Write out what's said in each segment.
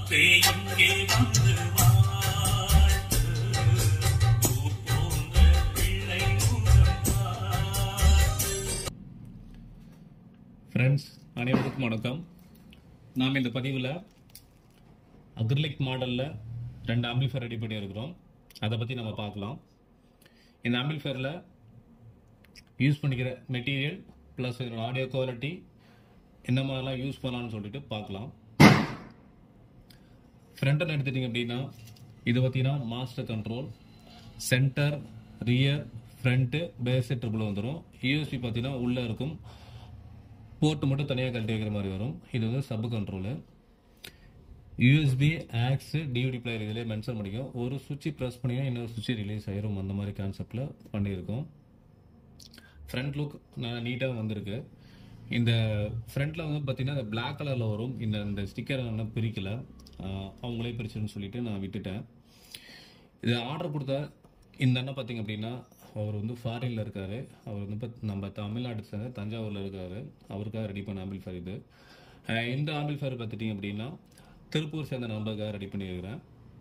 காற்றே இங்கே வந்து வாழ்த்து பூ போன்ற பிள்ளை முகம் பார்த்து ஃப்ரெண்ட்ஸ் அனைவருக்கும் வணக்கம் நாம் இந்த பதிவில் அக்ரிலிக் மாடலில் ரெண்டு ஆம்பிள்ஃபேர் ரெடி பண்ணியிருக்கிறோம் அதை பற்றி நம்ம பார்க்கலாம் இந்த ஆம்பிள்ஃபேரில் யூஸ் பண்ணிக்கிற மெட்டீரியல் ப்ளஸ் இதோட ஆடியோ குவாலிட்டி என்ன மாதிரிலாம் யூஸ் பண்ணலாம்னு சொல்லிட்டு பார்க்கலாம் ஃப்ரண்ட்டில் எடுத்துட்டிங்க அப்படின்னா இது பார்த்தீங்கன்னா master control center rear front bass treble வந்துடும் யூஎஸ்பி பார்த்தீங்கன்னா உள்ளே இருக்கும் போர்ட் மட்டும் தனியாக கழட்டி வைக்கிற மாதிரி வரும் இது வந்து sub control USB aux DVD player இதிலே மென்ஷன் பண்ணிக்கும் ஒரு சுவிட்ச் ப்ரெஸ் பண்ணிங்கன்னா இன்னொரு சுவிட்ச் ரிலீஸ் ஆயிரும் அந்த மாதிரி கான்செப்டில் பண்ணியிருக்கோம் ஃப்ரண்ட் லுக் நான் நீட்டாக வந்திருக்கு இந்த ஃப்ரண்ட்டில் வந்து பார்த்தீங்கன்னா இந்த பிளாக் கலரில் வரும் இந்த இந்த ஸ்டிக்கரை நான் பிரிக்கலை ஆஹ் அவங்களே பிரிச்சுன்னு சொல்லிட்டு நான் விட்டுட்டேன் இது ஆர்டர் கொடுத்த இந்த அண்ணன் பார்த்தீங்க அப்படின்னா அவர் வந்து ஃபாரினில் இருக்கார் அவர் வந்து இப்போ நம்ம தமிழ்நாடு சேர்ந்த தஞ்சாவூரில் இருக்கார் அவருக்காக ரெடி பண்ண ஆம்பிள்ஃபேர் இது அஹ் இந்த ஆம்பிள்ஃபேர் பார்த்துட்டிங்க அப்படின்னா திருப்பூர் சேர்ந்த நம்பருக்காக ரெடி பண்ணியிருக்கிறேன்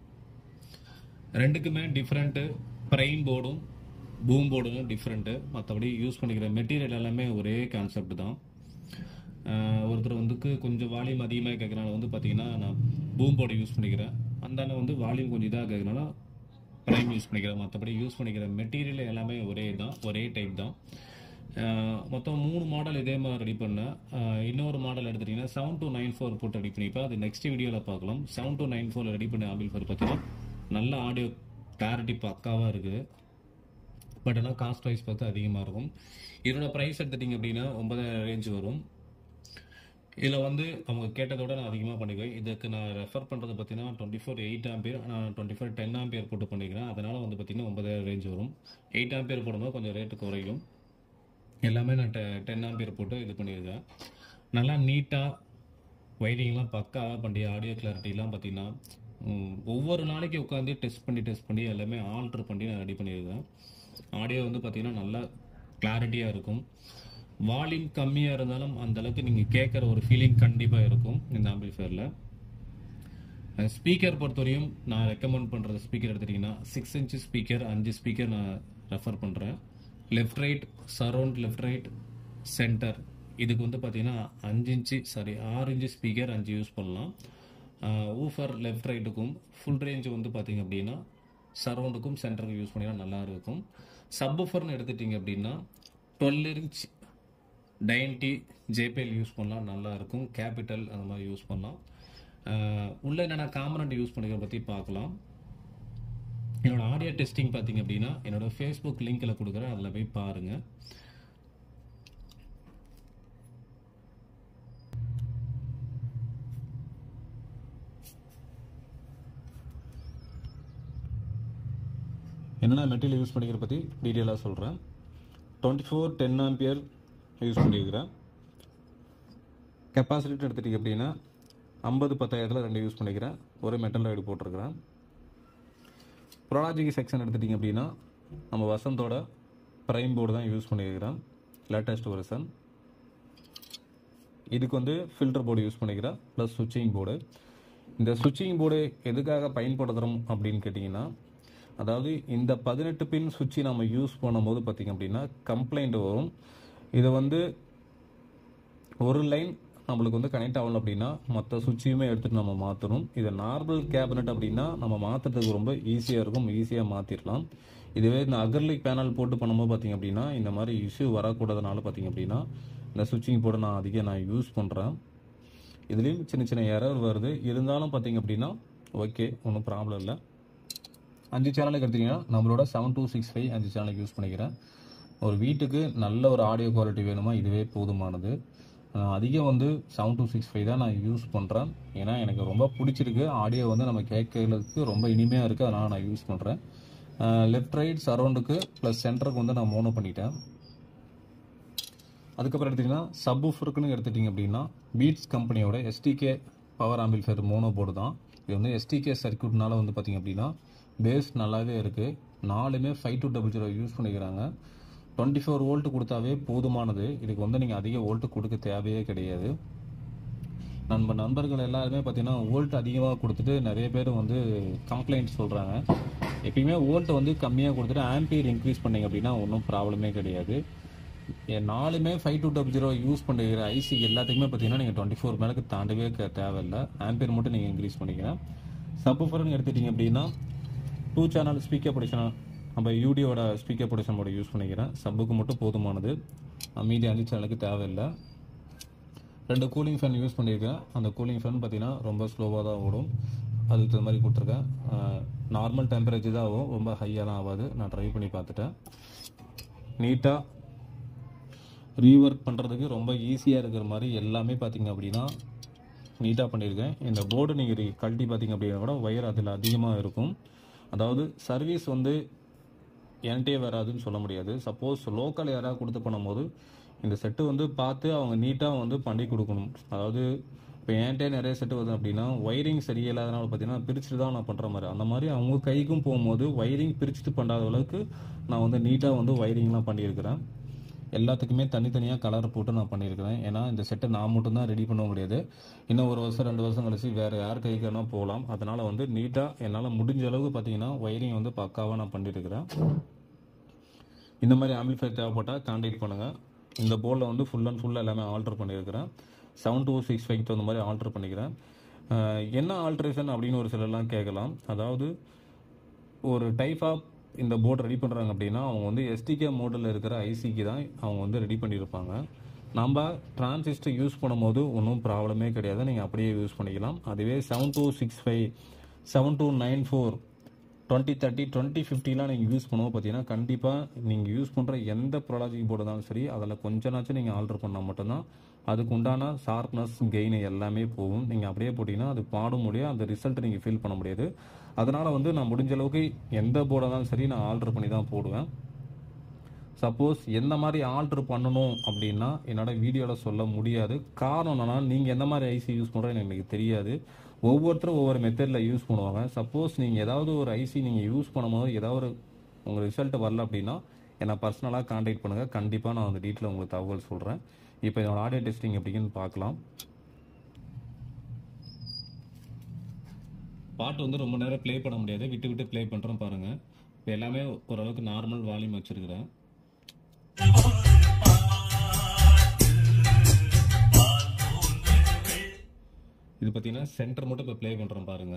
ரெண்டுக்குமே டிஃப்ரெண்ட்டு ப்ரைம் போர்டும் பூம் போர்டும் டிஃப்ரெண்ட்டு மற்றபடி யூஸ் பண்ணிக்கிற மெட்டீரியல் எல்லாமே ஒரே கான்செப்ட் தான் ஆஹ் ஒருத்தர் வந்துக்கு கொஞ்சம் வால்யூம் அதிகமாக கேட்குறனால வந்து பார்த்தீங்கன்னா நான் பூம் போர்டு யூஸ் பண்ணிக்கிறேன் அந்த அண்ணன் வந்து வால்யூம் கொஞ்சம் இதாக கேட்குறனால ப்ரைம் யூஸ் பண்ணிக்கிறேன் மற்றபடி யூஸ் பண்ணிக்கிற மெட்டீரியல் எல்லாமே ஒரே தான் ஒரே டைப் தான் ஆஹ் மொத்தம் மூணு மாடல் இதே மாதிரி ரெடி பண்ணேன் ஆஹ் இன்னொரு மாடல் எடுத்துட்டிங்கன்னா செவன் டூ நைன் ஃபோர் போட்டு ரெடி பண்ணிப்பேன் அது நெக்ஸ்ட் வீடியோவில் பார்க்கலாம் செவன் டூ நைன் ஃபோரில் ரெடி பண்ண ஆம்பிள் ஃபோர் பார்த்தீங்கன்னா நல்ல ஆடியோ கிளாரிட்டி பக்காவாக இருக்குது பட் ஆனால் காஸ்ட் வைஸ் பார்த்து அதிகமாக இருக்கும் இதோட ப்ரைஸ் எடுத்துட்டிங்க அப்படின்னா ஒன்பதாயிரம் ரேஞ்ச் வரும் இதில் வந்து அவங்க கேட்டதோட நான் அதிகமாக பண்ணிக்குவேன் இதுக்கு நான் ரெஃபர் பண்ணுறது பார்த்தீங்கன்னா டுவெண்ட்டி ஃபோர் எயிட் ஆம்பியர் நான் டுவெண்ட்டி ஃபோர் டென் ஆம்பியர் போட்டு பண்ணிக்கிறேன் அதனால் வந்து பார்த்தீங்கன்னா ஒன்பதாயிரம் ரேஞ்ச் வரும் எயிட் ஆம்பியர் போடும்போது கொஞ்சம் ரேட்டு குறையும் எல்லாமே நான் டெ டென் ஆம்பியர் போட்டு இது பண்ணியிருக்கேன் நல்லா நீட்டாக வைரிங்லாம் பக்காவாக பண்ணி ஆடியோ கிளாரிட்டிலாம் பார்த்தீங்கன்னா ம், ஒவ்வொரு நாளைக்கு உட்காந்து டெஸ்ட் பண்ணி டெஸ்ட் பண்ணி எல்லாமே ஆல்ட்ரு பண்ணி நான் ரெடி பண்ணியிருக்கேன் ஆடியோ வந்து பார்த்தீங்கன்னா நல்லா கிளாரிட்டியாக இருக்கும் வால்யூம் கம்மியாக இருந்தாலும் அந்த அளவுக்கு நீங்கள் கேட்குற ஒரு ஃபீலிங் கண்டிப்பாக இருக்கும் இந்த ஆம்பிள்ஃபேரில் ஸ்பீக்கர் பொறுத்தவரையும் நான் ரெக்கமெண்ட் பண்ணுறது ஸ்பீக்கர் எடுத்துட்டிங்கன்னா சிக்ஸ் இன்ச்சு ஸ்பீக்கர் அஞ்சு ஸ்பீக்கர் நான் ரெஃபர் பண்ணுறேன் left right surround left right center இதுக்கு வந்து பார்த்தீங்கன்னா அஞ்சு இன்ச்சு சாரி ஆறு இன்ச்சு ஸ்பீக்கர் அஞ்சு யூஸ் பண்ணலாம் ஊஃபர் லெஃப்ட் ரைட்டுக்கும் ஃபுல் ரேஞ்ச் வந்து பார்த்தீங்க அப்படின்னா சரௌண்டுக்கும் சென்டருக்கும் யூஸ் பண்ணினா நல்லா இருக்கும் சப்ஃபர்னு எடுத்துட்டிங்க அப்படின்னா டுவெல் இன்ச் டைன்டி ஜேபிஎல் யூஸ் பண்ணலாம் நல்லா இருக்கும் கேபிட்டல் அந்த மாதிரி யூஸ் பண்ணலாம் அஹ் உள்ள என்னென்ன காம்பனண்ட் யூஸ் பண்ணிக்கிற பற்றி பார்க்கலாம் என்னோட ஆடியோ டெஸ்டிங் பார்த்தீங்க அப்படின்னா என்னோட ஃபேஸ்புக் லிங்க்கில் கொடுக்குறேன் அதில் போய் பாருங்கள் என்னென்ன மெட்டீரியல் யூஸ் பண்ணிக்கிற பற்றி டீட்டெயிலாக சொல்கிறேன் twenty four ten ampere use பண்ணியிருக்கிறேன் கெப்பாசிட்டி எடுத்துட்டிங்க அப்படின்னா ஐம்பது பத்தாயிரத்தில் ரெண்டு யூஸ் பண்ணிக்கிறேன் ஒரு மெட்டல் ரைடு போட்டிருக்கிறேன் ப்ராலஜிக் செக்ஷன் எடுத்துட்டிங்க அப்படின்னா நம்ம வசந்தோட ப்ரைம் போர்டு தான் யூஸ் பண்ணியிருக்கிறேன் லேட்டஸ்ட் வெர்ஷன் இதுக்கு வந்து ஃபில்டர் போர்டு யூஸ் பண்ணிக்கிறேன் ப்ளஸ் சுவிட்சிங் போர்டு இந்த சுவிட்சிங் போர்டு எதுக்காக பயன்படுத்துகிறோம் அப்படின்னு கேட்டிங்கன்னா அதாவது இந்த பதினெட்டு பின் சுவிட்சை நம்ம யூஸ் பண்ணும்போது பார்த்திங்க அப்படின்னா கம்ப்ளைண்ட் வரும் இதை வந்து ஒரு லைன் நம்மளுக்கு வந்து கனெக்ட் ஆகல அப்படின்னா மற்ற சுவிட்சையுமே எடுத்துகிட்டு நம்ம மாற்றணும் இதை நார்மல் கேபினட் அப்படின்னா நம்ம மாற்றுறதுக்கு ரொம்ப ஈஸியாக இருக்கும் ஈஸியாக மாற்றிடலாம் இதுவே இந்த அகர்லிக் பேனல் போட்டு பண்ணும்போது பார்த்திங்க அப்படின்னா இந்த மாதிரி இஷ்யூ வரக்கூடாதனால பார்த்திங்க அப்படின்னா இந்த சுவிட்சிங் போர்டை நான் அதிகம் நான் யூஸ் பண்ணுறேன் இதுலேயும் சின்ன சின்ன எரர் வருது இருந்தாலும் பார்த்திங்க அப்படின்னா ஓகே ஒன்றும் ப்ராப்ளம் இல்லை அஞ்சு சேனலுக்கு எடுத்தீங்கன்னா நம்மளோட செவன் டூ சிக்ஸ் ஃபைவ் அஞ்சு சேனலுக்கு யூஸ் பண்ணிக்கிறேன் ஒரு வீட்டுக்கு நல்ல ஒரு ஆடியோ குவாலிட்டி வேணுமா இதுவே போதுமானது அஹ் அதிகம் வந்து செவன் டூ சிக்ஸ் ஃபைவ் தான் நான் யூஸ் பண்ணுறேன் ஏன்னா எனக்கு ரொம்ப பிடிச்சிருக்கு ஆடியோ வந்து நம்ம கேட்கறதுக்கு ரொம்ப இனிமையாக இருக்குது அதனால் நான் யூஸ் பண்ணுறேன் லெஃப்ட் ரைட் சரௌண்டுக்கு ப்ளஸ் சென்டருக்கு வந்து நான் மோனோ பண்ணிட்டேன் அதுக்கப்புறம் எடுத்திங்கன்னா சப்வூஃபருக்குன்னு எடுத்துட்டிங்க அப்படின்னா பீட்ஸ் கம்பெனியோட STK power amplifier mono board தான் இது வந்து எஸ்டிகே சர்க்யூட்னால வந்து பார்த்திங்க அப்படின்னா பேஸ் நல்லாவே இருக்குது நாலுமே five two double zero use பண்ணிக்கிறாங்க டுவெண்ட்டி ஃபோர் வோல்ட் கொடுத்தாவே போதுமானது இதுக்கு வந்து நீங்கள் அதிக வோல்ட் கொடுக்க தேவையே கிடையாது நம்ம நண்பர்கள் எல்லாருமே பார்த்தீங்கன்னா வோல்ட் அதிகமாக கொடுத்துட்டு நிறைய பேர் வந்து கம்ப்ளைண்ட் சொல்கிறாங்க எப்பயுமே வோல்ட் வந்து கம்மியாக கொடுத்துட்டு ஆம்பியர் இன்க்ரீஸ் பண்ணீங்க அப்படின்னா ஒன்றும் ப்ராப்ளமே கிடையாது என் நாலுமே five two double zero use பண்ணுற ஐசி எல்லாத்துக்குமே பார்த்தீங்கன்னா நீங்கள் டுவெண்ட்டி ஃபோர் மேலுக்கு தாண்டவே க- தேவையில்லை ஆம்பியர் மட்டும் நீங்கள் இன்க்ரீஸ் பண்ணிக்கலாம் சப்ஃபர்னு எடுத்துட்டீங்க அப்படின்னா டூ சேனல் ஸ்பீக்கர் ப்ரொடக்ஷன் நம்ம யூடியோட ஸ்பீக்கர் ப்ரொடக்ஷன் மோட யூஸ் பண்ணிக்கிறேன் சப்புக்கு மட்டும் போதுமானது மீதி அஞ்சு சேனலுக்கு தேவையில்லை ரெண்டு கூலிங் ஃபேன் யூஸ் பண்ணியிருக்கேன் அந்த கூலிங் ஃபேன் பார்த்தீங்கன்னா ரொம்ப ஸ்லோவாக தான் ஓடும் அதுக்கு தகுந்த மாதிரி கொடுத்துருக்கேன் நார்மல் டெம்பரேச்சர் தான் ஆகும் ரொம்ப ஹையெல்லாம் ஆகாது நான் ட்ரை பண்ணி பார்த்துட்டேன் நீட்டாக ரீஒர்க் பண்ணுறதுக்கு ரொம்ப ஈஸியாக இருக்கிற மாதிரி எல்லாமே பார்த்தீங்க அப்படின்னா நீட்டாக பண்ணியிருக்கேன் இந்த போர்டு நீங்கள் கழட்டி பார்த்தீங்க அப்படின்னா கூட ஒயர் அதில் அதிகமாக இருக்கும் அதாவது சர்வீஸ் வந்து என்கிட்டயே வராதுன்னு சொல்ல முடியாது சப்போஸ் லோக்கல் யாராவது கொடுத்து பண்ணும்போது இந்த செட்டு வந்து பார்த்து அவங்க நீட்டாக வந்து பண்ணி கொடுக்கணும் அதாவது இப்போ என்கிட்ட நிறைய செட்டு வருது அப்படின்னா ஒயரிங் சரியில்லாதனால பார்த்தீங்கன்னா பிரிச்சுட்டு தான் நான் பண்ணுற மாதிரி அந்த மாதிரி அவங்க கைக்கும் போகும்போது ஒயரிங் பிரிச்சுட்டு பண்ணாத அளவுக்கு நான் வந்து நீட்டாக வந்து ஒயரிங்லாம் பண்ணியிருக்கிறேன் எல்லாத்துக்குமே தனித்தனியாக கலர் போட்டு நான் பண்ணியிருக்கிறேன் ஏன்னா இந்த செட்டை நான் மட்டும்தான் ரெடி பண்ண முடியாது இன்னும் ஒரு வருஷம் ரெண்டு வருஷம் கழிச்சு வேறு யார் கைக்கு வேணால் போகலாம் அதனால் வந்து நீட்டாக என்னால் முடிஞ்ச அளவுக்கு பார்த்தீங்கன்னா ஒயரிங் வந்து பக்காவாக நான் பண்ணியிருக்கிறேன் இந்த மாதிரி ஆம்பிளிஃபையர் தேவைப்பட்டால் கான்டாக்ட் பண்ணுங்கள் இந்த போர்டில் வந்து ஃபுல் அண்ட் ஃபுல் எல்லாமே ஆல்டர் பண்ணியிருக்கிறேன் செவன் டூ சிக்ஸ் ஃபைவ் தகுந்த மாதிரி ஆல்டர் பண்ணிக்கிறேன் அஹ் என்ன ஆல்ட்ரேஷன் அப்படின்னு ஒரு சிலர்லாம் கேட்கலாம் அதாவது ஒரு டைப் ஆஃப் இந்த போர்டு ரெடி பண்ணுறாங்க அப்படின்னா அவங்க வந்து எஸ்டிகே மோடில் இருக்கிற ஐசிக்கு தான் அவங்க வந்து ரெடி பண்ணியிருப்பாங்க நம்ம டிரான்சிஸ்டர் யூஸ் பண்ணும்போது ஒன்றும் ப்ராப்ளமே கிடையாது நீங்கள் அப்படியே யூஸ் பண்ணிக்கலாம் அதுவே seven two six five seven two nine four twenty thirty twenty ஃபிஃப்டிலாம் நீங்கள் யூஸ் பண்ணுவோம் பார்த்தீங்கன்னா கண்டிப்பாக நீங்கள் யூஸ் பண்ணுற எந்த ப்ராலஜிக் போர்டு இருந்தாலும் சரி அதில் கொஞ்சனாச்சும் நீங்கள் ஆல்டர் பண்ணால் மட்டும்தான் அதுக்கு உண்டான ஷார்ப்னஸ் கெயின் எல்லாமே போகும் நீங்கள் அப்படியே போட்டிங்கன்னா அது பாடும் முடியாது அந்த ரிசல்ட்டை நீங்கள் ஃபீல் பண்ண முடியாது அதனால் வந்து நான் முடிஞ்ச அளவுக்கு எந்த போர்டாக இருந்தாலும் சரி நான் ஆல்டர் பண்ணி தான் போடுவேன் சப்போஸ் எந்த மாதிரி ஆல்டர் பண்ணணும் அப்படின்னா என்னோட வீடியோவில் சொல்ல முடியாது காரணம் என்னன்னா நீங்கள் எந்த மாதிரி ஐசி யூஸ் பண்ணுறோன்னு எனக்கு தெரியாது ஒவ்வொருத்தரும் ஒவ்வொரு மெத்தடில் யூஸ் பண்ணுவாங்க சப்போஸ் நீங்கள் ஏதாவது ஒரு ஐசி நீங்கள் யூஸ் பண்ணும்போது ஏதாவது ஒரு உங்கள் ரிசல்ட் வரல அப்படின்னா என்னை பர்சனலாக காண்டாக்ட் பண்ணுங்கள் கண்டிப்பாக நான் அந்த டீட்டெயில் உங்களுக்கு தகவல் சொல்கிறேன் இப்போ என்னோட ஆடியோ டெஸ்டிங் எப்படின்னு பார்க்கலாம் பாட்டு வந்து ரொம்ப நேரம் ப்ளே பண்ண முடியாது விட்டு விட்டு ப்ளே பண்ணுறோம் பாருங்கள் இப்போ எல்லாமே ஓரளவுக்கு நார்மல் வால்யூம் வச்சுருக்கிறேன் இது பார்த்தீங்கன்னா சென்டர் மட்டும் இப்போ ப்ளே பண்ணுறோம் பாருங்க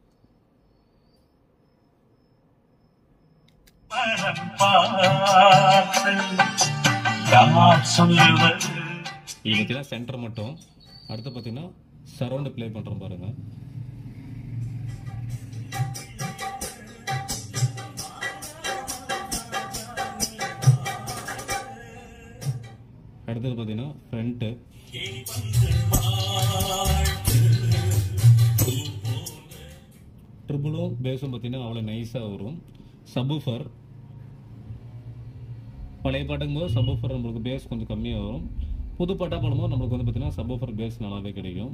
யார் சொல்லுவது இது பார்த்தீங்கன்னா சென்டர் மட்டும் அடுத்து பார்த்தீங்கன்னா சரௌண்ட் ப்ளே பண்ணுறோம் பாருங்க அடுத்தது பார்த்தீங்கன்னா ஃப்ரண்ட்டு ட்ரிபிளும் பேஸும் பார்த்தீங்கன்னா அவ்வளோ நைஸாக வரும் சபூஃபர் பழைய பாட்டுக்கும் போது சபூஃபர் நம்மளுக்கு பேஸ் கொஞ்சம் கம்மியாக வரும் புது பாட்டாக பாடும்போது நம்மளுக்கு வந்து பார்த்தீங்கன்னா சபூஃபர் பேஸ் நல்லாவே கிடைக்கும்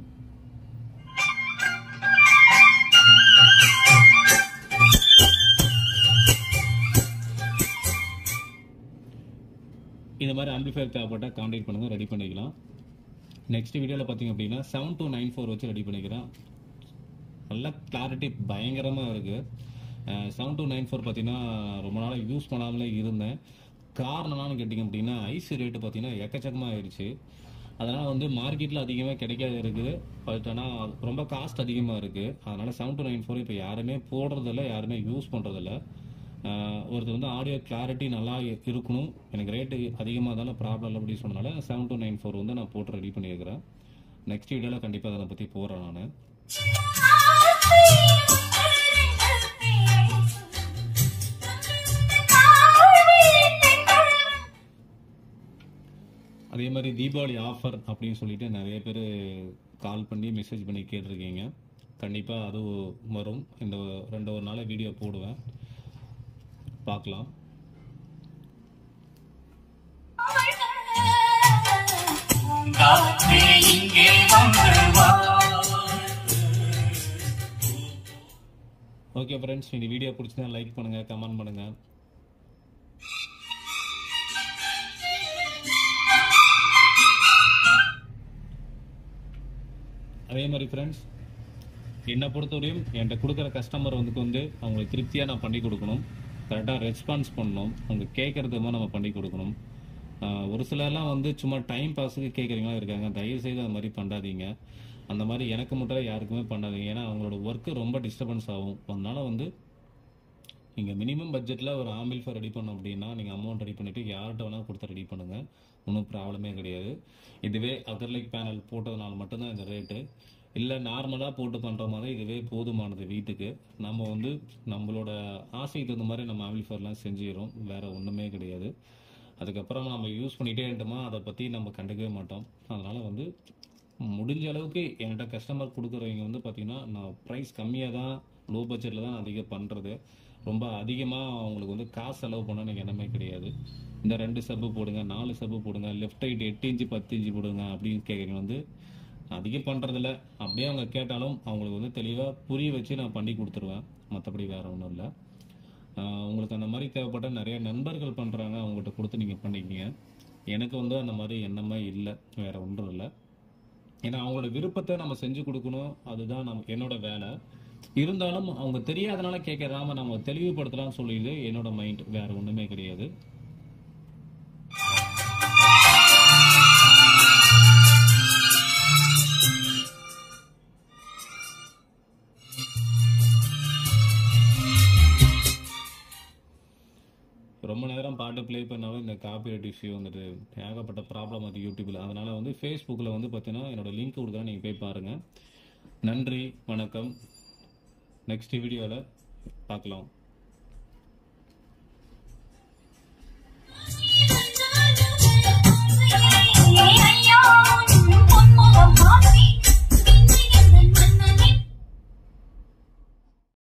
இந்த மாதிரி ஆம்பிளிஃபையர் தேவைப்பட்டால் கான்டாக்ட் பண்ணுங்கள் ரெடி பண்ணிக்கலாம் நெக்ஸ்ட் வீடியோவில் பார்த்தீங்க அப்படின்னா செவன் டூ நைன் ஃபோர் வச்சு ரெடி பண்ணிக்கிறேன் நல்ல கிளாரிட்டி பயங்கரமாக இருக்குது செவன் டூ நைன் ஃபோர் பார்த்தீங்கன்னா ரொம்ப நாளாக யூஸ் பண்ணாமலே இருந்தேன் காரணம் என்னன்னு கேட்டிங்க அப்படின்னா ஐசி ரேட்டு பார்த்தீங்கன்னா எக்கச்சக்கமாக ஆயிடுச்சு அதனால் வந்து மார்க்கெட்டில் அதிகமாக கிடைக்காது இருக்குது பட் ஆனால் ரொம்ப காஸ்ட் அதிகமாக இருக்குது அதனால் செவன் டூ நைன் ஃபோர் இப்போ யாருமே போடுறதில்ல யாருமே யூஸ் பண்ணுறதில்ல ஒருத்தர் வந்து ஆடியோ கிளாரிட்டி நல்லா இ- இருக்கணும் எனக்கு ரேட்டு அதிகமாக தானே ப்ராப்ளம் இல்லை அப்படின்னு சொன்னனால செவன் டூ நைன் ஃபோர் வந்து நான் போட்டு ரெடி பண்ணியிருக்கிறேன் நெக்ஸ்ட் வீடியோவில் கண்டிப்பாக அதை பற்றி போகிறேன் நான் அதே மாதிரி தீபாவளி ஆஃபர் அப்படின்னு சொல்லிட்டு நிறைய பேர் கால் பண்ணி மெசேஜ் பண்ணி கேட்டிருக்கீங்க கண்டிப்பாக அது வரும் இந்த ரெண்டு ஒரு நாள் வீடியோ போடுவேன் பார்க்கலாம் காற்றே இங்கே வந்து வா ஓகே ஃப்ரெண்ட்ஸ் இந்த வீடியோ பிடிச்சிருந்தா லைக் பண்ணுங்கள் கமெண்ட் பண்ணுங்கள் அதே மாதிரி ஃப்ரெண்ட்ஸ் என்னை பொறுத்தவரையும் என்கிட்ட கொடுக்குற கஸ்டமர் வந்து வந்து அவங்களுக்கு திருப்தியாக நான் பண்ணி கொடுக்கணும் கரெக்டாக ரெஸ்பான்ஸ் பண்ணணும் அவங்க கேட்குறது மாதிரி நம்ம பண்ணி கொடுக்கணும் ஆஹ் ஒரு சிலர்லாம் வந்து சும்மா டைம் பாஸுக்கு கேட்குறீங்களா இருக்காங்க தயவு செய்து அந்த மாதிரி பண்ணாதீங்க அந்த மாதிரி எனக்கு மட்டும் யாருக்குமே பண்ணாதீங்க ஏன்னா அவங்களோட ஒர்க்கு ரொம்ப டிஸ்டர்பன்ஸ் ஆகும் அதனால வந்து நீங்கள் மினிமம் பட்ஜெட்டில் ஒரு ஆம்பிள்ஃபர் ரெடி பண்ணோம் அப்படின்னா நீங்கள் அமௌண்ட் ரெடி பண்ணிவிட்டு யார்கிட்ட வேணால் கொடுத்து ரெடி பண்ணுங்கள் ஒன்றும் ப்ராப்ளமே கிடையாது இதுவே அகர்லிக் பேனல் போட்டதுனால மட்டும்தான் இந்த ரேட்டு இல்லை நார்மலாக போட்டு பண்ணுற மாதிரி இதுவே போதுமானது வீட்டுக்கு நம்ம வந்து நம்மளோட ஆசைக்கு தகுந்த மாதிரி நம்ம ஆம்பிள்ஃபர்லாம் செஞ்சிடும் வேறு ஒன்றுமே கிடையாது அதுக்கப்புறம் நம்ம யூஸ் பண்ணிகிட்டே இருந்தோமா அதை பற்றி நம்ம கண்டுக்கவே மாட்டோம் அதனால் வந்து முடிஞ்ச அளவுக்கு என்கிட்ட கஸ்டமர் கொடுக்குறவங்க வந்து பார்த்தீங்கன்னா நான் ப்ரைஸ் கம்மியாக தான் லோ பட்ஜெட்டில் தான் அதிகம் பண்ணுறது ரொம்ப அதிகமாக அவங்களுக்கு வந்து காசு செலவு பண்ண எனக்கு எண்ணமே கிடையாது இந்த ரெண்டு சப்பு போடுங்க நாலு சப்பு போடுங்க லெஃப்ட் ரைட் எட்டு இன்ச்சு பத்து இன்ச்சு போடுங்க அப்படின்னு கேட்குறீங்க வந்து அதிகம் பண்ணுறதில்ல அப்படியே அவங்க கேட்டாலும் அவங்களுக்கு வந்து தெளிவாக புரிய வச்சு நான் பண்ணி கொடுத்துருவேன் மற்றபடி வேற ஒன்றும் இல்லை ஆஹ் உங்களுக்கு அந்த மாதிரி தேவைப்பட்ட நிறைய நண்பர்கள் பண்ணுறாங்க அவங்ககிட்ட கொடுத்து நீங்கள் பண்ணிக்கிங்க எனக்கு வந்து அந்த மாதிரி எண்ணமே இல்லை வேற ஒன்றும் இல்லை ஏன்னா அவங்களோட விருப்பத்தை நம்ம செஞ்சு கொடுக்கணும் அதுதான் நம்ம என்னோட வேலை இருந்தாலும் அவங்க தெரியாதனால கேட்கறாம நம்ம தெளிவுபடுத்தலாம்னு சொல்லிது என்னோட மைண்ட் வேற ஒண்ணுமே கிடையாது ரொம்ப நேரம் பாட்டு ப்ளே பண்ணாலும் இந்த காப்பிரைட் இஷ்யூ வந்துட்டு ஏகப்பட்ட ப்ராப்ளம் அது யூடியூப்பில் அதனால வந்து ஃபேஸ்புக்கில் வந்து பார்த்தீங்கன்னா என்னோட லிங்க் கொடுக்குறேன் நீங்கள் போய் பாருங்கள் நன்றி வணக்கம் நெக்ஸ்ட் வீடியோவில் பார்க்கலாம் ஐயா பொன்முகம் மாற்ற